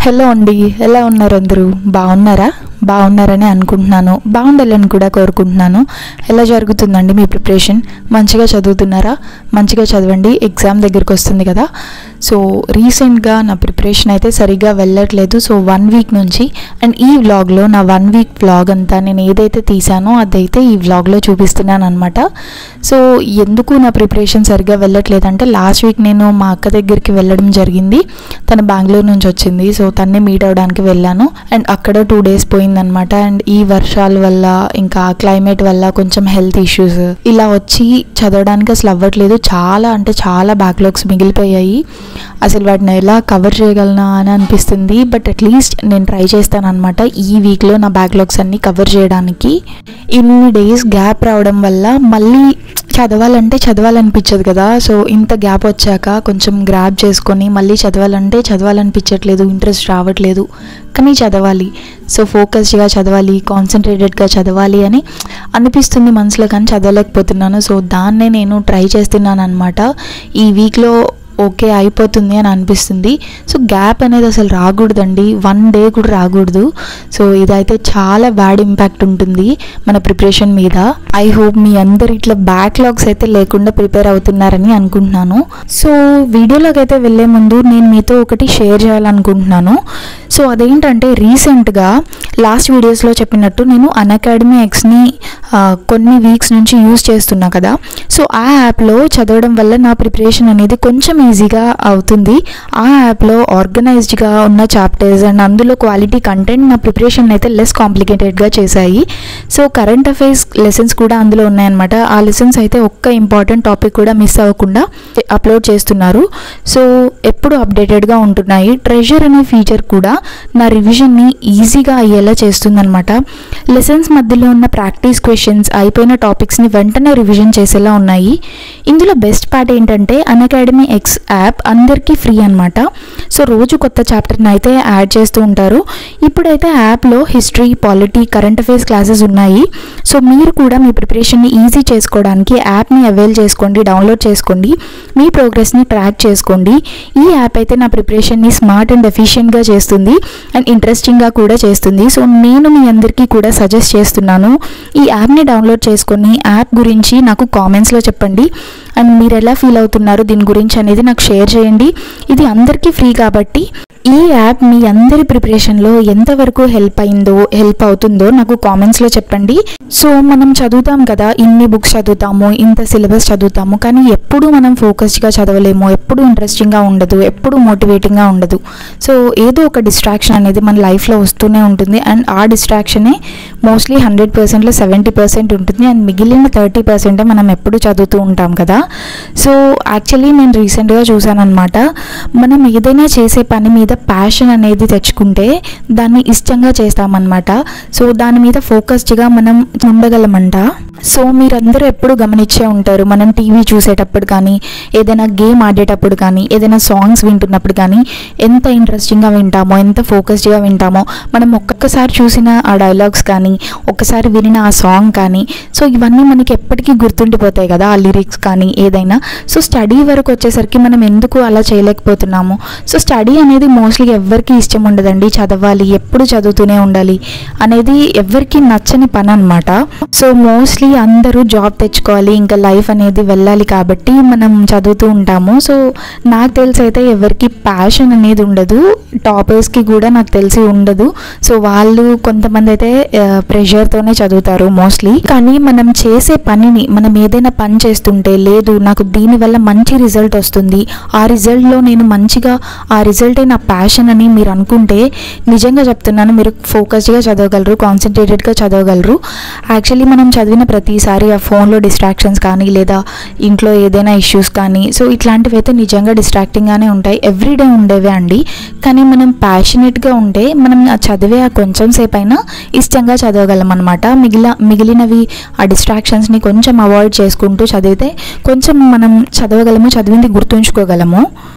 hello అండి ఎలా ఉన్నారు అందరూ బాగున్నారా బాగున్నారని అనుకుంటున్నాను బాగుండాలని కూడా కోరుకుంటున్నాను ఎలా జరుగుతుందండి మీ ప్రిపరేషన్ మంచిగా చదువుతున్నారా మంచిగా చదవండి ఎగ్జామ్ దగ్గరికి వస్తుంది కదా సో రీసెంట్గా నా ప్రిపరేషన్ అయితే సరిగ్గా వెళ్ళట్లేదు సో వన్ వీక్ నుంచి అండ్ ఈ వ్లాగ్లో నా వన్ వీక్ వ్లాగ్ అంతా నేను ఏదైతే తీసానో అదైతే ఈ వ్లాగ్లో చూపిస్తున్నాను అనమాట సో ఎందుకు నా ప్రిపరేషన్ సరిగ్గా వెళ్ళట్లేదు అంటే లాస్ట్ వీక్ నేను మా అక్క దగ్గరికి వెళ్ళడం జరిగింది తను బెంగళూరు నుంచి వచ్చింది సో తన్ని మీట్ అవ్వడానికి వెళ్ళాను అండ్ అక్కడ టూ డేస్ పోయిందనమాట అండ్ ఈ వర్షాల వల్ల ఇంకా క్లైమేట్ వల్ల కొంచెం హెల్త్ ఇష్యూస్ ఇలా వచ్చి చదవడానికి అసలు అవ్వట్లేదు చాలా అంటే చాలా బ్యాక్లాగ్స్ మిగిలిపోయాయి అసలు వాటిని ఎలా కవర్ చేయగలనా అని అనిపిస్తుంది బట్ అట్లీస్ట్ నేను ట్రై చేస్తాను అనమాట ఈ వీక్లో నా బ్యాక్లాగ్స్ అన్ని కవర్ చేయడానికి ఇన్ని డేస్ గ్యాప్ రావడం వల్ల మళ్ళీ చదవాలంటే చదవాలనిపించదు కదా సో ఇంత గ్యాప్ వచ్చాక కొంచెం గ్రాప్ చేసుకొని మళ్ళీ చదవాలంటే చదవాలనిపించట్లేదు ఇంట్రెస్ట్ రావట్లేదు కానీ చదవాలి సో ఫోకస్డ్గా చదవాలి కాన్సన్ట్రేటెడ్గా చదవాలి అని అనిపిస్తుంది మనసులో కానీ చదవలేకపోతున్నాను సో దాన్నే నేను ట్రై చేస్తున్నాను అనమాట ఈ వీక్లో ఓకే అయిపోతుంది అని అనిపిస్తుంది సో గ్యాప్ అనేది అసలు రాకూడదండి వన్ డే కూడా రాకూడదు సో ఇదైతే చాలా బ్యాడ్ ఇంపాక్ట్ ఉంటుంది మన ప్రిపరేషన్ మీద ఐ హోప్ మీ అందరు ఇట్లా బ్యాక్లాగ్స్ అయితే లేకుండా ప్రిపేర్ అవుతున్నారని అనుకుంటున్నాను సో వీడియోలోకి అయితే వెళ్ళే ముందు నేను మీతో ఒకటి షేర్ చేయాలనుకుంటున్నాను సో అదేంటంటే రీసెంట్గా లాస్ట్ వీడియోస్లో చెప్పినట్టు నేను అన్అకాడమీ ఎక్స్ని కొన్ని వీక్స్ నుంచి యూజ్ చేస్తున్నా కదా సో ఆ యాప్లో చదవడం వల్ల నా ప్రిపరేషన్ అనేది కొంచెం ఈజీగా అవుతుంది ఆ యాప్లో ఆర్గనైజ్డ్గా ఉన్న చాప్టర్స్ అండ్ అందులో క్వాలిటీ కంటెంట్ నా ప్రిపరేషన్ అయితే లెస్ కాంప్లికేటెడ్గా చేశాయి సో కరెంట్ అఫైర్స్ లెసన్స్ కూడా అందులో ఉన్నాయన్నమాట ఆ లెసన్స్ అయితే ఒక్క ఇంపార్టెంట్ టాపిక్ కూడా మిస్ అవ్వకుండా అప్లోడ్ చేస్తున్నారు సో ఎప్పుడు అప్డేటెడ్గా ఉంటున్నాయి ట్రెజర్ అనే ఫీచర్ కూడా నా రివిజన్ని ఈజీగా అయ్యేలా చేస్తుందన్నమాట లెసన్స్ మధ్యలో ఉన్న ప్రాక్టీస్ క్వశ్చన్స్ అయిపోయిన టాపిక్స్ని వెంటనే రివిజన్ చేసేలా ఉన్నాయి ఇందులో బెస్ట్ పార్ట్ ఏంటంటే అన్అకాడమీ ఎక్స్ యాప్ అందరికీ ఫ్రీ అనమాట సో రోజు కొత్త చాప్టర్ని అయితే యాడ్ చేస్తూ ఉంటారు ఇప్పుడైతే యాప్లో history polity current affairs classes ఉన్నాయి సో మీరు కూడా మీ ప్రిపరేషన్ని ఈజీ చేసుకోవడానికి యాప్ని అవైల్ చేసుకోండి డౌన్లోడ్ చేసుకోండి మీ ప్రోగ్రెస్ని ట్రాక్ చేసుకోండి ఈ యాప్ అయితే నా ప్రిపరేషన్ని స్మార్ట్ అండ్ ఎఫిషియెంట్గా చేస్తుంది అండ్ ఇంట్రెస్టింగ్గా కూడా చేస్తుంది సో నేను మీ అందరికీ కూడా సజెస్ట్ చేస్తున్నాను ఈ యాప్ని డౌన్లోడ్ చేసుకొని యాప్ గురించి నాకు కామెంట్స్లో చెప్పండి అండ్ మీరు ఎలా ఫీల్ అవుతున్నారు దీని గురించి అనేది నాకు షేర్ చేయండి ఇది అందరికీ ఫ్రీ కాబట్టి ఈ యాప్ మీ అందరి ప్రిపరేషన్లో ఎంతవరకు హెల్ప్ అయిందో హెల్ప్ అవుతుందో నాకు కామెంట్స్లో చెప్పండి సో మనం చదువుతాం కదా ఇన్ని బుక్స్ చదువుతాము ఇంత సిలబస్ చదువుతాము కానీ ఎప్పుడు మనం ఫోకస్డ్గా చదవలేము ఎప్పుడు ఇంట్రెస్టింగ్గా ఉండదు ఎప్పుడు మోటివేటింగ్గా ఉండదు సో ఏదో ఒక డిస్ట్రాక్షన్ అనేది మన లైఫ్లో వస్తూనే ఉంటుంది అండ్ ఆ డిస్ట్రాక్షనే మోస్ట్లీ హండ్రెడ్ పర్సెంట్లో సెవెంటీ పర్సెంట్ ఉంటుంది అండ్ మిగిలిన థర్టీ పర్సెంటే మనం ఎప్పుడు చదువుతూ ఉంటాం కదా సో యాక్చువల్లీ నేను రీసెంట్గా చూసానమాట మనం ఏదైనా చేసే పని మీద ప్యాషన్ అనేది తెచ్చుకుంటే దాన్ని ఇష్టంగా చేస్తామన్నమాట సో దాని మీద ఫోకస్డ్గా మనం ఉండగలమంట సో మీరందరూ ఎప్పుడు గమనించే ఉంటారు మనం టీవీ చూసేటప్పుడు కానీ ఏదైనా గేమ్ ఆడేటప్పుడు కానీ ఏదైనా సాంగ్స్ వింటున్నప్పుడు కానీ ఎంత ఇంట్రెస్టింగ్గా వింటామో ఎంత ఫోకస్డ్గా వింటామో మనం ఒక్కొక్కసారి చూసిన ఆ డైలాగ్స్ కానీ ఒక్కసారి వినిన ఆ సాంగ్ కానీ సో ఇవన్నీ మనకి ఎప్పటికీ గుర్తుండిపోతాయి కదా ఆ లిరిక్స్ కానీ ఏదైనా సో స్టడీ వరకు వచ్చేసరికి మనం ఎందుకు అలా చేయలేకపోతున్నాము సో స్టడీ అనేది మోస్ట్లీ ఎవరికి ఇష్టం ఉండదండి చదవాలి ఎప్పుడు చదువుతూనే ఉండాలి అనేది ఎవరికి నచ్చని పని అనమాట సో మోస్ట్లీ అందరూ జాబ్ తెచ్చుకోవాలి ఇంకా లైఫ్ అనేది వెళ్ళాలి కాబట్టి మనం చదువుతూ ఉంటాము సో నాకు తెలిసి అయితే ఎవరికి ప్యాషన్ అనేది ఉండదు టాపర్స్కి కూడా నాకు తెలిసి ఉండదు సో వాళ్ళు కొంతమంది అయితే ప్రెషర్తోనే చదువుతారు మోస్ట్లీ కానీ మనం చేసే పనిని మనం ఏదైనా పని చేస్తుంటే లేదు నాకు దీనివల్ల మంచి రిజల్ట్ వస్తుంది ఆ రిజల్ట్లో నేను మంచిగా ఆ రిజల్టే నా ప్యాషన్ అని మీరు అనుకుంటే నిజంగా చెప్తున్నాను మీరు ఫోకస్డ్గా చదవగలరు కాన్సన్ట్రేటెడ్గా చదవగలరు యాక్చువల్లీ మనం చదివిన ప్రతిసారి ఆ ఫోన్లో డిస్ట్రాక్షన్స్ కానీ లేదా ఇంట్లో ఏదైనా ఇష్యూస్ కానీ సో ఇట్లాంటివి అయితే నిజంగా డిస్ట్రాక్టింగ్గానే ఉంటాయి ఎవ్రీడే ఉండేవే అండి కానీ మనం ప్యాషనెట్గా ఉంటే మనం ఆ చదివే ఆ కొంచెం సేపు అయినా ఇష్టంగా చదవగలం అనమాట మిగిలిన మిగిలినవి ఆ డిస్ట్రాక్షన్స్ని కొంచెం అవాయిడ్ చేసుకుంటూ చదివితే కొంచెం మనం చదవగలము చదివింది గుర్తుంచుకోగలము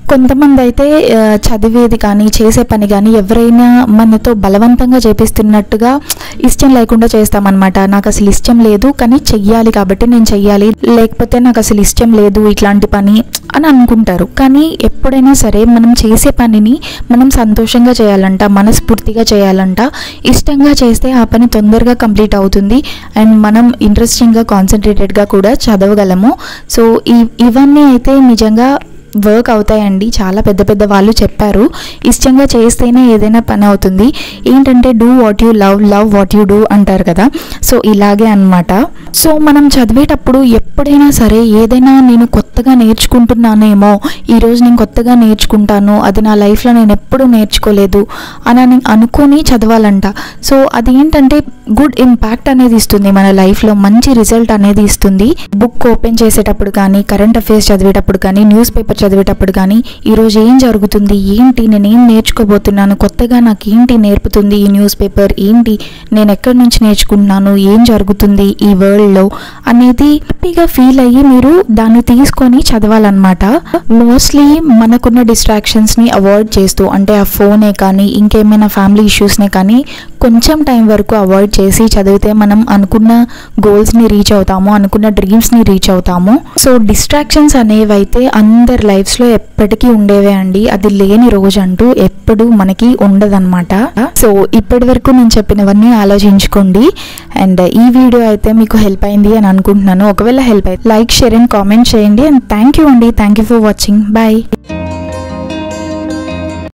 కొంతమంది అయితే ఆ, చదివేది కానీ చేసే పని కానీ ఎవరైనా మనతో బలవంతంగా చేపిస్తున్నట్టుగా ఇష్టం లేకుండా చేస్తామన్నమాట నాకు అసలు ఇష్టం లేదు కానీ చెయ్యాలి కాబట్టి నేను చెయ్యాలి లేకపోతే నాకు అసలు ఇష్టం లేదు ఇట్లాంటి పని అని అనుకుంటారు కానీ ఎప్పుడైనా సరే మనం చేసే పనిని మనం సంతోషంగా చేయాలంట మనస్ఫూర్తిగా చేయాలంట ఇష్టంగా చేస్తే ఆ పని తొందరగా కంప్లీట్ అవుతుంది అండ్ మనం ఇంట్రెస్టింగ్గా కాన్సన్ట్రేటెడ్గా కూడా చదవగలము సో ఈ ఇవన్నీ అయితే నిజంగా వర్క్ అవుతాయండి చాలా పెద్ద పెద్ద వాళ్ళు చెప్పారు ఇష్టంగా చేస్తేనే ఏదైనా పని అవుతుంది ఏంటంటే do what you love love what you do అంటారు కదా సో ఇలాగే అన్నమాట సో మనం చదివేటప్పుడు ఎప్పుడైనా సరే ఏదైనా నేను కొత్తగా నేర్చుకుంటున్నానేమో ఈరోజు నేను కొత్తగా నేర్చుకుంటాను అది నా లైఫ్లో నేను ఎప్పుడూ నేర్చుకోలేదు అని అని అనుకొని చదవాలంట సో అదేంటంటే గుడ్ ఇంపాక్ట్ అనేది ఇస్తుంది మన లైఫ్లో మంచి రిజల్ట్ అనేది ఇస్తుంది బుక్ ఓపెన్ చేసేటప్పుడు కానీ కరెంట్ అఫైర్స్ చదివేటప్పుడు కానీ న్యూస్ పేపర్ చదివేటప్పుడు కానీ ఈరోజు ఏం జరుగుతుంది ఏంటి నేను ఏం నేర్చుకోబోతున్నాను కొత్తగా నాకు ఏంటి నేర్పుతుంది ఈ న్యూస్ పేపర్ ఏంటి నేను ఎక్కడి నుంచి నేర్చుకుంటున్నాను ఏం జరుగుతుంది ఈ వరల్డ్లో అనేది హ్యాపీగా ఫీల్ అయ్యి మీరు దాన్ని తీసుకొని చదవాలన్నమాట మోస్ట్లీ మనకున్న డిస్ట్రాక్షన్స్ని అవాయిడ్ చేస్తూ అంటే ఆ ఫోనే కానీ ఇంకేమైనా ఫ్యామిలీ ఇష్యూస్నే కానీ కొంచెం టైం వరకు అవాయిడ్ చేసి చదివితే మనం అనుకున్న గోల్స్ని రీచ్ అవుతాము అనుకున్న డ్రీమ్స్ని రీచ్ అవుతాము సో డిస్ట్రాక్షన్స్ అనేవి అయితే అందరి లైఫ్స్లో ఎప్పటికీ ఉండేవే అండి అది లేని రోజు అంటూ ఎప్పుడు మనకి ఉండదన్నమాట సో ఇప్పటి వరకు నేను చెప్పినవన్నీ ఆలోచించుకోండి అండ్ ఈ వీడియో అయితే మీకు హెల్ప్ అయింది అని అనుకుంటున్నాను ఒకవేళ హెల్ప్ అయితే లైక్ షేర్ అండ్ కామెంట్ చేయండి అండ్ థ్యాంక్ యూ అండి thank you for watching bye